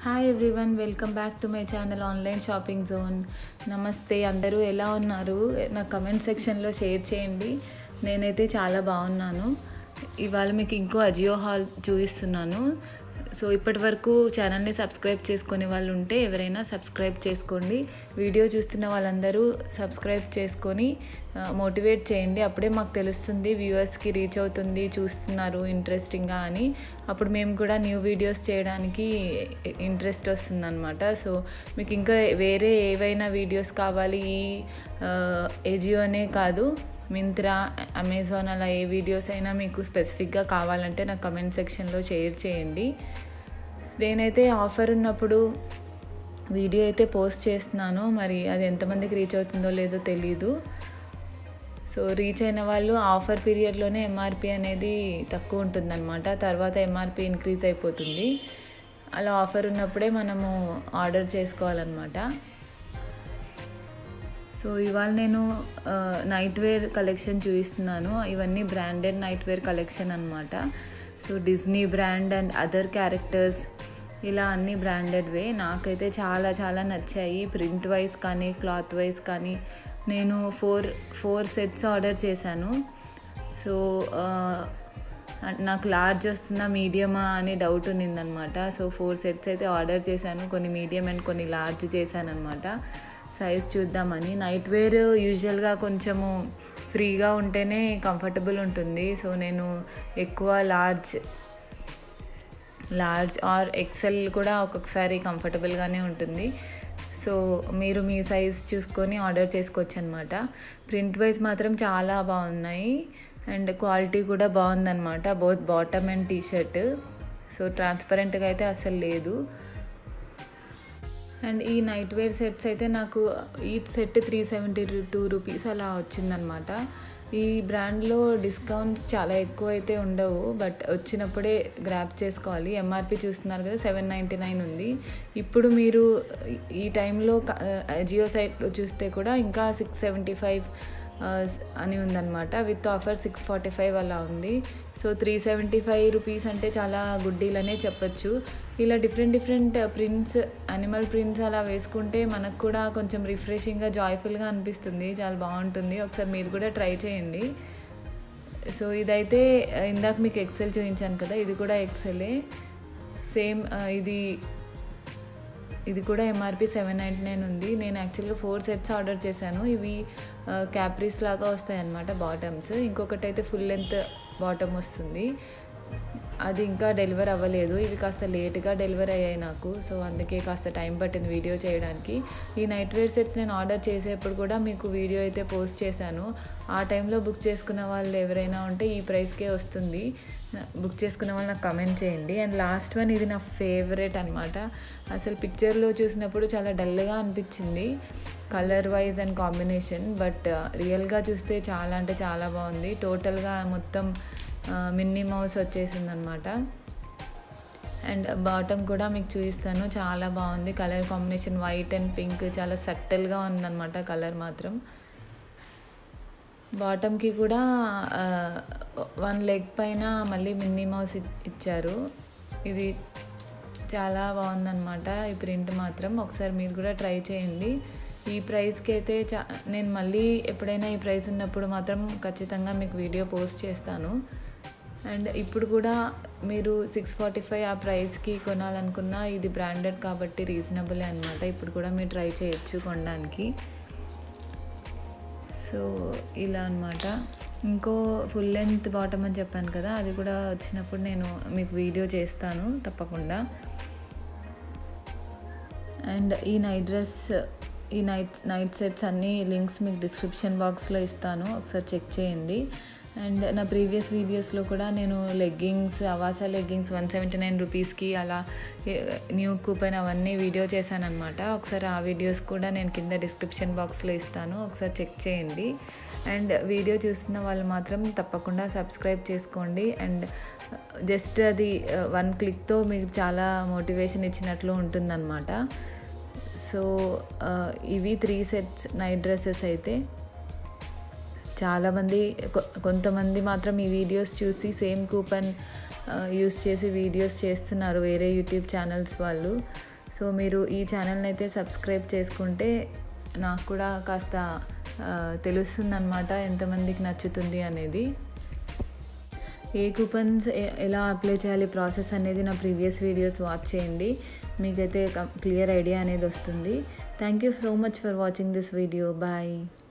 hi everyone welcome back to my channel online shopping zone నమస్తే అందరూ ఎలా ఉన్నారు నా కమెంట్ సెక్షన్లో షేర్ చేయండి నేనైతే చాలా బాగున్నాను ఇవాళ మీకు ఇంకో అజియో హాల్ చూపిస్తున్నాను సో ఇప్పటి వరకు ఛానల్ని సబ్స్క్రైబ్ చేసుకునే వాళ్ళు ఉంటే ఎవరైనా సబ్స్క్రైబ్ చేసుకోండి వీడియో చూస్తున్న వాళ్ళందరూ సబ్స్క్రైబ్ చేసుకొని మోటివేట్ చేయండి అప్పుడే మాకు తెలుస్తుంది వ్యూవర్స్కి రీచ్ అవుతుంది చూస్తున్నారు ఇంట్రెస్టింగ్గా అని అప్పుడు మేము కూడా న్యూ వీడియోస్ చేయడానికి ఇంట్రెస్ట్ వస్తుందన్నమాట సో మీకు ఇంకా వేరే ఏవైనా వీడియోస్ కావాలి ఈ ఏజియోనే కాదు మింత్రా అమెజాన్ అలా ఏ వీడియోస్ అయినా మీకు స్పెసిఫిక్గా కావాలంటే నాకు కమెంట్ సెక్షన్లో షేర్ చేయండి నేనైతే ఆఫర్ ఉన్నప్పుడు వీడియో అయితే పోస్ట్ చేస్తున్నాను మరి అది ఎంతమందికి రీచ్ అవుతుందో లేదో తెలీదు సో రీచ్ అయిన వాళ్ళు ఆఫర్ పీరియడ్లోనే ఎంఆర్పి అనేది తక్కువ ఉంటుందన్నమాట తర్వాత ఎంఆర్పి ఇంక్రీజ్ అయిపోతుంది అలా ఆఫర్ ఉన్నప్పుడే మనము ఆర్డర్ చేసుకోవాలన్నమాట సో ఇవాళ నేను నైట్ వేర్ కలెక్షన్ చూపిస్తున్నాను ఇవన్నీ బ్రాండెడ్ నైట్ వేర్ కలెక్షన్ అనమాట so Disney brand and other characters ఇలా అన్ని బ్రాండెడ్వే నాకైతే చాలా చాలా నచ్చాయి ప్రింట్ వైజ్ కానీ క్లాత్ వైజ్ కానీ నేను ఫోర్ ఫోర్ సెట్స్ ఆర్డర్ చేశాను సో నాకు లార్జ్ వస్తుందా మీడియమా అనే డౌట్ ఉన్నిందనమాట సో ఫోర్ సెట్స్ అయితే ఆర్డర్ చేశాను కొన్ని మీడియం అండ్ కొన్ని లార్జ్ చేశాను అనమాట సైజ్ చూద్దామని నైట్ వేర్ యూజువల్గా కొంచెము ఫ్రీగా ఉంటేనే కంఫర్టబుల్ ఉంటుంది సో నేను ఎక్కువ లార్జ్ లార్జ్ ఆర్ ఎక్సెల్ కూడా ఒక్కొక్కసారి కంఫర్టబుల్గానే ఉంటుంది సో మీరు మీ సైజ్ చూసుకొని ఆర్డర్ చేసుకోవచ్చు అనమాట ప్రింట్ వైజ్ మాత్రం చాలా బాగున్నాయి అండ్ క్వాలిటీ కూడా బాగుందన్నమాట both bottom and T shirt so ట్రాన్స్పరెంట్గా అయితే అసలు లేదు అండ్ ఈ నైట్ వేర్ సెట్స్ అయితే నాకు ఈ set three seventy two rupees అలా వచ్చిందనమాట ఈ బ్రాండ్లో డిస్కౌంట్స్ చాలా ఎక్కువ అయితే ఉండవు బట్ వచ్చినప్పుడే గ్రాప్ చేసుకోవాలి ఎంఆర్పి చూస్తున్నారు కదా సెవెన్ నైంటీ నైన్ ఉంది ఇప్పుడు మీరు ఈ టైంలో జియో సైట్లో చూస్తే కూడా ఇంకా సిక్స్ సెవెంటీ ఫైవ్ అని ఉందన్నమాట with offer six forty five అలా ఉంది so three seventy five rupees అంటే చాలా గుడ్ డీల్ అనే చెప్పచ్చు ఇలా different different prints animal prints అలా వేసుకుంటే మనకు కూడా కొంచెం రిఫ్రెషింగ్గా జాయ్ఫుల్గా అనిపిస్తుంది చాలా బాగుంటుంది ఒకసారి మీరు కూడా ట్రై చేయండి సో ఇదైతే ఇందాక మీకు ఎక్సెల్ చూపించాను కదా ఇది కూడా ఎక్సెలే సేమ్ ఇది ఇది కూడా ఎంఆర్పి సెవెన్ నైంటీ నైన్ ఉంది నేను యాక్చువల్గా ఫోర్ సెట్స్ ఆర్డర్ చేశాను ఇవి క్యాప్రీస్ లాగా వస్తాయి అన్నమాట బాటమ్స్ ఇంకొకటి అయితే ఫుల్ లెంత్ బాటమ్ వస్తుంది అది ఇంకా డెలివర్ అవ్వలేదు ఇవి కాస్త లేట్గా డెలివర్ అయ్యాయి నాకు సో అందుకే కాస్త టైం పట్టింది వీడియో చేయడానికి ఈ నైట్ వేర్ సెట్స్ నేను ఆర్డర్ చేసేప్పుడు కూడా మీకు వీడియో అయితే పోస్ట్ చేశాను ఆ టైంలో బుక్ చేసుకున్న వాళ్ళు ఎవరైనా ఉంటే ఈ ప్రైస్కే వస్తుంది బుక్ చేసుకున్న వాళ్ళు నాకు కమెంట్ చేయండి అండ్ లాస్ట్ వన్ ఇది నా ఫేవరెట్ అనమాట అసలు పిక్చర్లో చూసినప్పుడు చాలా డల్గా అనిపించింది colour wise and combination but రియల్గా చూస్తే చాలా అంటే చాలా బాగుంది టోటల్గా మొత్తం మిన్నీ మౌస్ వచ్చేసింది అనమాట అండ్ బాటమ్ కూడా మీకు చూపిస్తాను చాలా బాగుంది colour combination white and pink చాలా సట్టల్గా ఉందన్నమాట కలర్ మాత్రం బాటమ్కి కూడా వన్ లెగ్ పైన మళ్ళీ మిన్నీ మౌస్ ఇచ్చారు ఇది చాలా బాగుందన్నమాట ఈ ప్రింట్ మాత్రం ఒకసారి మీరు కూడా ట్రై చేయండి ఈ ప్రైస్కి అయితే చా నేను మళ్ళీ ఎప్పుడైనా ఈ ప్రైస్ ఉన్నప్పుడు మాత్రం ఖచ్చితంగా మీకు వీడియో పోస్ట్ చేస్తాను అండ్ ఇప్పుడు కూడా మీరు సిక్స్ ఫార్టీ ఫైవ్ ఆ ప్రైస్కి కొనాలనుకున్నా ఇది బ్రాండెడ్ కాబట్టి రీజనబులే అనమాట ఇప్పుడు కూడా మీరు ట్రై చేయొచ్చు కొనడానికి సో ఇలా అనమాట ఇంకో ఫుల్ లెంత్ బాటమ్ అని చెప్పాను కదా అది కూడా వచ్చినప్పుడు నేను మీకు వీడియో చేస్తాను తప్పకుండా అండ్ ఈ నైట్ డ్రెస్ ఈ నైట్ నైట్ సెట్స్ అన్ని లింక్స్ మీకు డిస్క్రిప్షన్ బాక్స్లో ఇస్తాను ఒకసారి చెక్ చేయండి అండ్ నా ప్రీవియస్ వీడియోస్లో కూడా నేను leggings Avaasa leggings one seventy nine రూపీస్కి అలా న్యూ కూపన్ అవన్నీ వీడియో చేశాను అనమాట ఒకసారి ఆ వీడియోస్ కూడా నేను కింద డిస్క్రిప్షన్ బాక్స్లో ఇస్తాను ఒకసారి చెక్ చేయండి అండ్ వీడియో చూస్తున్న వాళ్ళు మాత్రం తప్పకుండా సబ్స్క్రైబ్ చేసుకోండి అండ్ జస్ట్ అది వన్ క్లిక్తో మీకు చాలా మోటివేషన్ ఇచ్చినట్లు ఉంటుందన్నమాట సో ఇవి త్రీ సెట్స్ నైట్ డ్రెస్సెస్ అయితే చాలామంది కొంతమంది మాత్రం ఈ వీడియోస్ చూసి సేమ్ కూపన్ యూస్ చేసి వీడియోస్ చేస్తున్నారు వేరే యూట్యూబ్ ఛానల్స్ వాళ్ళు సో మీరు ఈ ఛానల్ని అయితే సబ్స్క్రైబ్ చేసుకుంటే నాకు కూడా కాస్త తెలుస్తుంది అనమాట ఎంతమందికి నచ్చుతుంది అనేది ఏ కూపన్స్ ఎలా అప్లై చేయాలి ప్రాసెస్ అనేది నా ప్రీవియస్ వీడియోస్ వాచ్ చేయండి మీకైతే క్లియర్ ఐడియా అనేది వస్తుంది thank you so much for watching this video bye